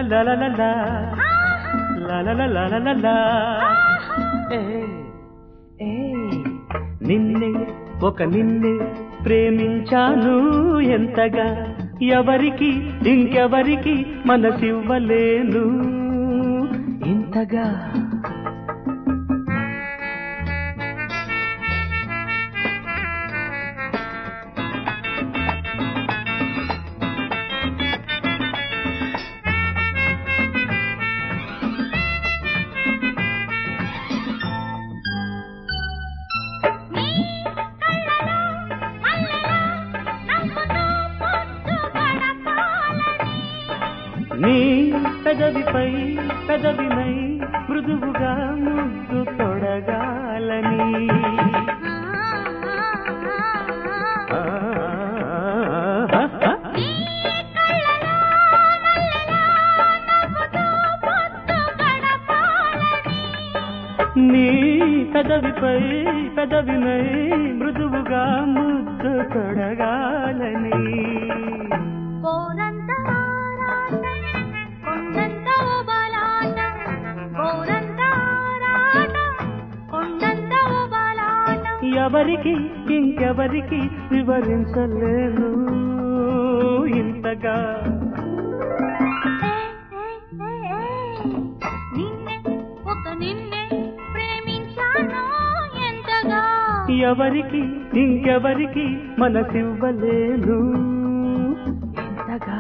లా లా లా లా. లా లా లా లా లా లా లా. ఏ, ఏ, నిన్నే ఒక నిన్నే ప్రేమించాను ఎంతగా ఎవరికి ఇంకెవరికి మనసివ్వలేను ఇంతగా నీ కళ్ళలో మల్లెలా నవ్వుతూ పొద్దు గడపాలని నీ పెదవిపై పెదవినై మృదువుగా ముద్దు తొడగాలని ఆ, నీ కళ్ళలో మల్లెలా నవ్వుతూ పొద్దు గడపాలని నీ పెదవిపై పెదవినై మృదువుగా ముద్దు తొడగాలని కోరంత ఆరాటం కొండంత ఓబలాటం కోరంత ఆరాటం కొండంత ఓబలాటం ఎవరికి ఇంకెవరికి వివరించలేను ఇంతగా నిన్నే ఒక నిన్నే ప్రేమించాను ఎంతగా ఎవరికి ఇంకెవరికి మనసివ్వలేను ఇంతగా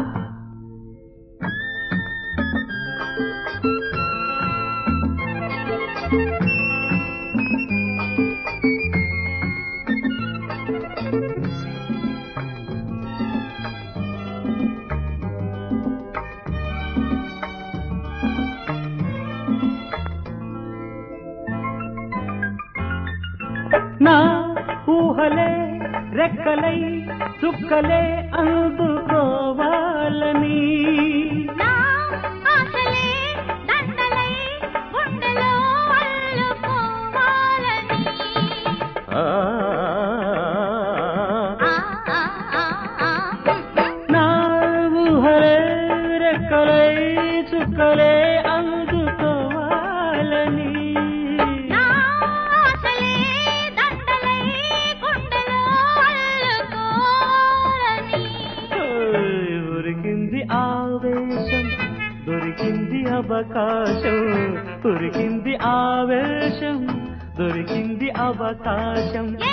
నా ఊహలే రెక్కలై చుక్కలే అందుకోవాలని నా ఆశలే దండలై గుండెలో అల్లుకోవాలని ఆ, ఆ, ఆ, ఆ, ఆ. నా ఊహలే రెక్కలై చుక్కలే అందుకోవాలని నా ఆశలే దండలై గుండెలో అల్లుకోవాలని ఓయ్, ఉరికింది ఆవేశం దొరికింది అవకాశం ఉరికింది ఆవేశం దొరికింది అవకాశం ఏ